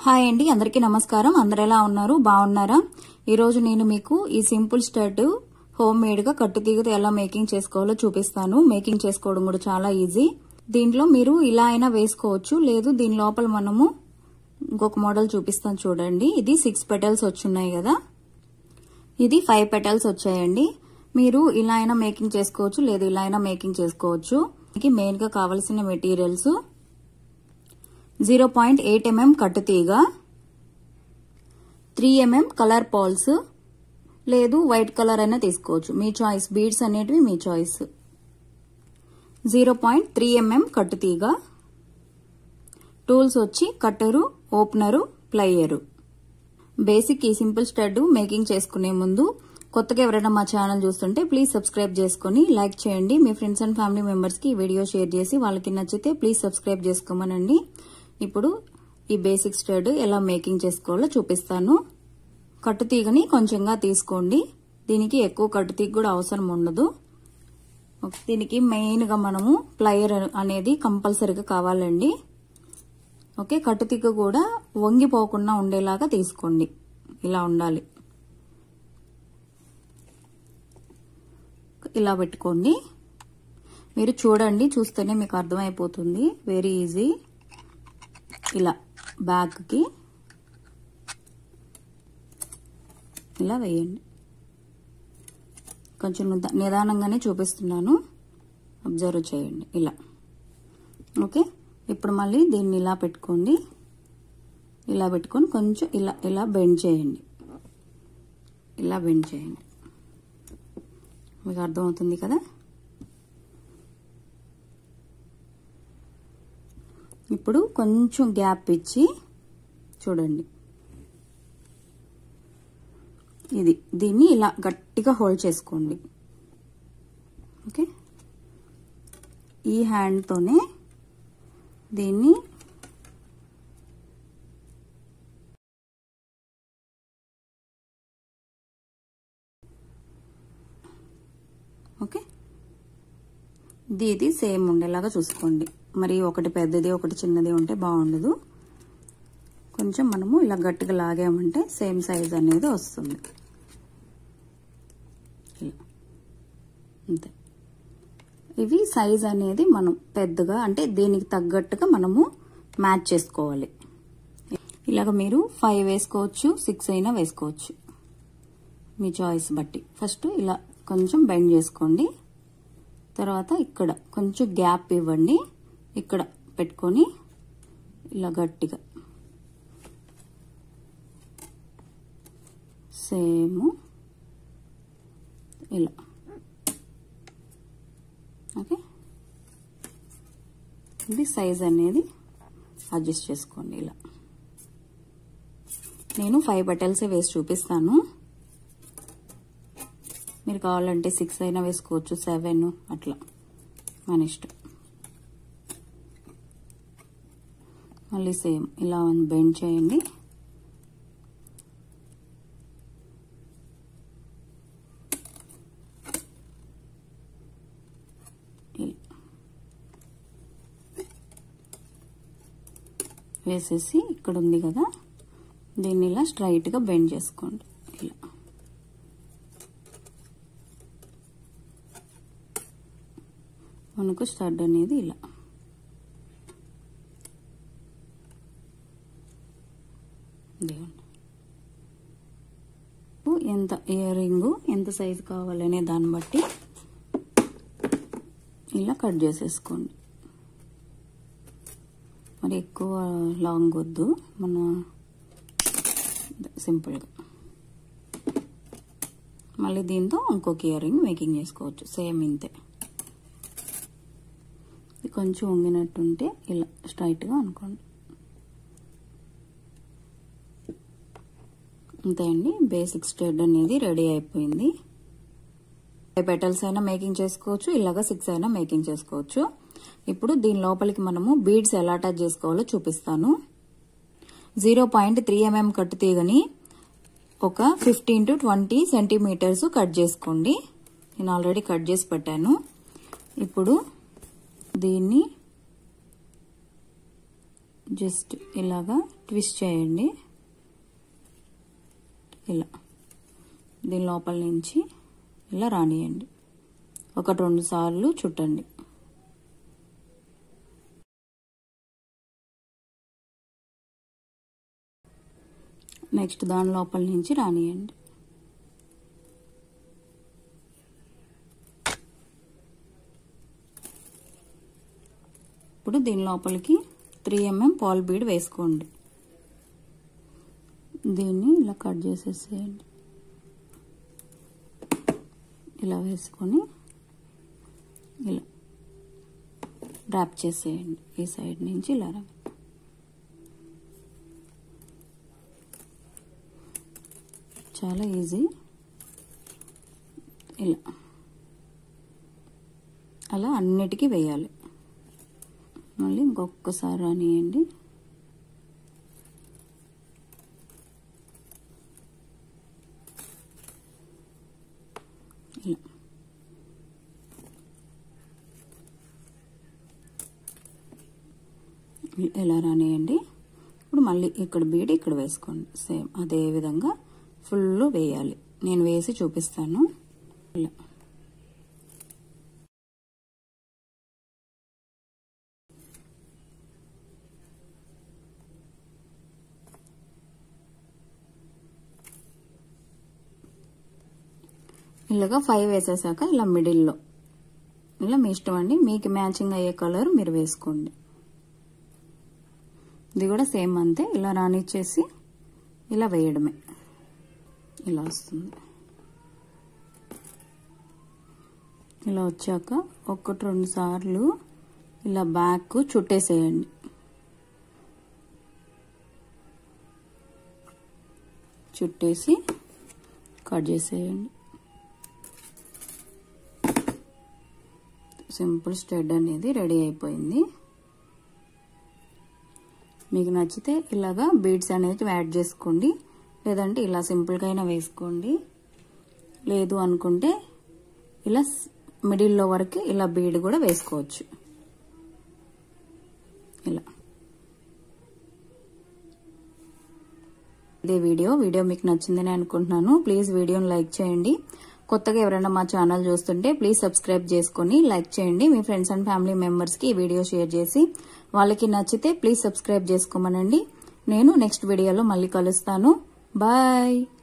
hi అండి అందరికీ నమస్కారం అందరు ఎలా ఉన్నారు బాగున్నారా ఈరోజు నేను మీకు ఈ సింపుల్ స్టడ్ హోమ్ మేడ్ గా కట్టుతీగతో ఎలా మేకింగ్ చేసుకోవాలో చూపిస్తాను మేకింగ్ చేసుకోవడం కూడా చాలా ఈజీ దీంట్లో మీరు ఇలా అయినా వేసుకోవచ్చు లేదు దీని లోపల మనము ఇంకొక మోడల్ చూపిస్తాను చూడండి ఇది సిక్స్ పెటల్స్ వచ్చున్నాయి కదా ఇది ఫైవ్ పెటల్స్ వచ్చాయండి మీరు ఇలా అయినా మేకింగ్ చేసుకోవచ్చు లేదు ఇలా అయినా మేకింగ్ చేసుకోవచ్చు దీనికి మెయిన్ గా కావాల్సిన materials zero point eight MM కట్టుతీగ త్రీ ఎంఎం కలర్ పాల్స్ లేదు వైట్ కలర్ అయినా తీసుకోవచ్చు మీ చాయిస్ బీడ్స్ అనేటివి మీ choice zero point three MM కట్టుతీగ టూల్స్ వచ్చి కట్టరు ఓపెనరు ప్లయరు బేసిక్ ఈ సింపుల్ స్టడ్ మేకింగ్ చేసుకునే ముందు కొత్తగా ఎవరైనా మా ఛానల్ చూస్తుంటే ప్లీజ్ సబ్స్క్రైబ్ చేసుకుని లైక్ చేయండి మీ ఫ్రెండ్స్ అండ్ ఫ్యామిలీ మెంబర్స్ కి ఈ వీడియో షేర్ చేసి వాళ్ళకి నచ్చితే ప్లీజ్ సబ్స్క్రైబ్ చేసుకోమనండి ఇప్పుడు ఈ బేసిక్ స్టడ్ ఎలా మేకింగ్ చేసుకోవాలో చూపిస్తాను కట్టుతీగని కొంచెంగా తీసుకోండి దీనికి ఎక్కువ కట్టుతీగ కూడా అవసరం ఉండదు దీనికి మెయిన్ గా మనము ప్లయర్ అనేది కంపల్సరీగా కావాలండి ఓకే కట్టుతీగ కూడా వంగిపోకుండా ఉండేలాగా తీసుకోండి ఇలా ఉండాలి ఇలా పెట్టుకోండి మీరు చూడండి చూస్తేనే మీకు అర్థమైపోతుంది వెరీ ఈజీ ఇలా బ్యాక్కి ఇలా వేయండి కొంచెం నిదానంగానే చూపిస్తున్నాను అబ్జర్వ్ చేయండి ఇలా ఓకే ఇప్పుడు మళ్ళీ దీన్ని ఇలా పెట్టుకోండి ఇలా పెట్టుకొని కొంచెం ఇలా ఇలా బెండ్ చేయండి ఇలా బెండ్ చేయండి మీకు అర్థమవుతుంది కదా ఇప్పుడు కొంచెం గ్యాప్ ఇచ్చి చూడండి ఇది దీన్ని ఇలా గట్టిగా హోల్డ్ చేసుకోండి ఓకే ఈ హ్యాండ్తోనే దీన్ని ఓకే ఇది ఇది సేమ్ ఉండేలాగా చూసుకోండి మరి ఒకటి పెద్దది ఒకటి చిన్నది ఉంటే బాగుండదు కొంచెం మనము ఇలా గట్టిగా లాగామంటే సేమ్ సైజ్ అనేది వస్తుంది ఇలా అంతే ఇవి సైజ్ అనేది మనం పెద్దగా అంటే దీనికి తగ్గట్టుగా మనము మ్యాచ్ చేసుకోవాలి ఇలాగ మీరు ఫైవ్ వేసుకోవచ్చు సిక్స్ అయినా వేసుకోవచ్చు మీ చాయిస్ బట్టి ఫస్ట్ ఇలా కొంచెం బెండ్ చేసుకోండి తర్వాత ఇక్కడ కొంచెం గ్యాప్ ఇవ్వండి ఇక్కడ పెట్టుకొని ఇలా గట్టిగా సేమ్ ఇలా ఓకే ఇది సైజ్ అనేది అడ్జస్ట్ చేసుకోండి ఇలా నేను ఫైవ్ బటల్సే వేసి చూపిస్తాను మీరు కావాలంటే సిక్స్ అయినా వేసుకోవచ్చు సెవెన్ అట్లా మన ఇష్టం మళ్ళీ సేమ్ ఇలా బెండ్ చేయండి వేసేసి ఇక్కడ ఉంది కదా దీన్ని ఇలా స్ట్రైట్గా బెండ్ చేసుకోండి ఇలా మనకు స్టడ్ అనేది ఇలా ఎంత ఇయర్ రింగ్ ఎంత సైజు కావాలనే దాన్ని బట్టి ఇలా కట్ చేసేసుకోండి మరి ఎక్కువ లాంగ్ వద్దు మన సింపుల్గా మళ్ళీ దీంతో ఇంకొక ఇయర్ రింగ్ మేకింగ్ చేసుకోవచ్చు సేమ్ ఇంతే కొంచెం వంగినట్టుంటే ఇలా స్ట్రైట్గా అనుకోండి అంతే అండి బేసిక్ స్టెడ్ అనేది రెడీ అయిపోయింది ఫైవ్ పెటల్స్ అయినా మేకింగ్ చేసుకోవచ్చు ఇలాగా సిక్స్ అయినా మేకింగ్ చేసుకోవచ్చు ఇప్పుడు దీని లోపలికి మనము బీడ్స్ ఎలా అటాచ్ చేసుకోవాలో చూపిస్తాను జీరో పాయింట్ త్రీ ఎంఎం కట్టు తీగని ఒక fifteen to twenty centimetres cut చేసుకోండి నేను ఆల్రెడీ కట్ చేసి పెట్టాను ఇప్పుడు దీన్ని జస్ట్ ఇలాగా ట్విస్ట్ చేయండి ఇలా దీని లోపల నుంచి ఇలా రానియండి ఒక రెండు సార్లు చుట్టండి నెక్స్ట్ దాని లోపల నుంచి రానియండి ఇప్పుడు దీని లోపలికి త్రీ ఎంఎం పాల్ బీడ్ వేసుకోండి దీన్ని ఇలా కట్ చేసేసేయండి ఇలా వేసుకొని ఇలా డ్రాప్ చేసేయండి ఈ సైడ్ నుంచి ఇలా రా చాలా ఈజీ ఇలా అలా అన్నిటికీ వేయాలి మళ్ళీ ఇంకొకసారి రానియండి ఇలా ఇలా రానియండి ఇప్పుడు మళ్ళీ ఇక్కడ బీడ్ ఇక్కడ వేసుకోండి సేమ్ అదే విధంగా ఫుల్ వేయాలి నేను వేసి చూపిస్తాను ఇలా ఇలాగా ఫైవ్ వేసేసాక ఇలా మిడిల్లో ఇలా మీ ఇష్టం అండి మీకు మ్యాచింగ్ అయ్యే కలర్ మీరు వేసుకోండి ఇది కూడా సేమ్ అంతే ఇలా రానిచ్చేసి ఇలా వేయడమే ఇలా వస్తుంది ఇలా వచ్చాక ఒకటి రెండు సార్లు ఇలా బ్యాక్ చుట్టేసేయండి చుట్టేసి కట్ చేసేయండి సింపుల్ స్టెడ్ అనేది రెడీ అయిపోయింది మీకు నచ్చితే ఇలాగా బీడ్స్ అనేది యాడ్ చేసుకోండి లేదంటే ఇలా సింపుల్గా అయినా వేసుకోండి లేదు అనుకుంటే ఇలా మిడిల్లో వరకు ఇలా బీడ్ కూడా వేసుకోవచ్చు ఇలా ఇదే వీడియో వీడియో మీకు నచ్చిందని అనుకుంటున్నాను ప్లీజ్ వీడియోని లైక్ చేయండి కొత్తగా ఎవరైనా మా ఛానల్ చూస్తుంటే ప్లీజ్ సబ్స్క్రైబ్ చేసుకొని లైక్ చేయండి మీ ఫ్రెండ్స్ అండ్ ఫ్యామిలీ మెంబర్స్కి ఈ వీడియో షేర్ చేసి వాళ్ళకి నచ్చితే ప్లీజ్ సబ్స్క్రైబ్ చేసుకోమనండి నేను నెక్స్ట్ వీడియోలో మళ్ళీ కలుస్తాను బాయ్